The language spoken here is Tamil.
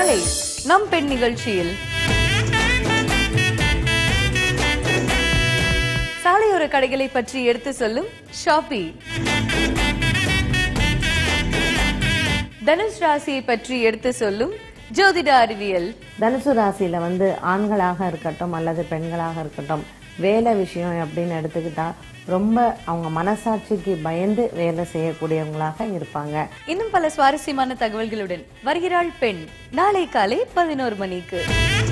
நாளை நம் பெண் நிகழ்ச்சியில் சாலையோர கடைகளை பற்றி எடுத்து சொல்லும் ஷாப்பி தனுஷ் ராசியை பற்றி எடுத்து சொல்லும் ஜோதிட அறிவியல் தனுசு ராசியில வந்து ஆண்களாக இருக்கட்டும் அல்லது பெண்களாக இருக்கட்டும் வேலை விஷயம் அப்படின்னு எடுத்துக்கிட்டா ரொம்ப அவங்க மனசாட்சிக்கு பயந்து வேலை செய்யக்கூடியவங்களாக இருப்பாங்க இன்னும் பல சுவாரஸ்யமான தகவல்களுடன் வருகிறாள் பெண் நாளை காலை பதினோரு மணிக்கு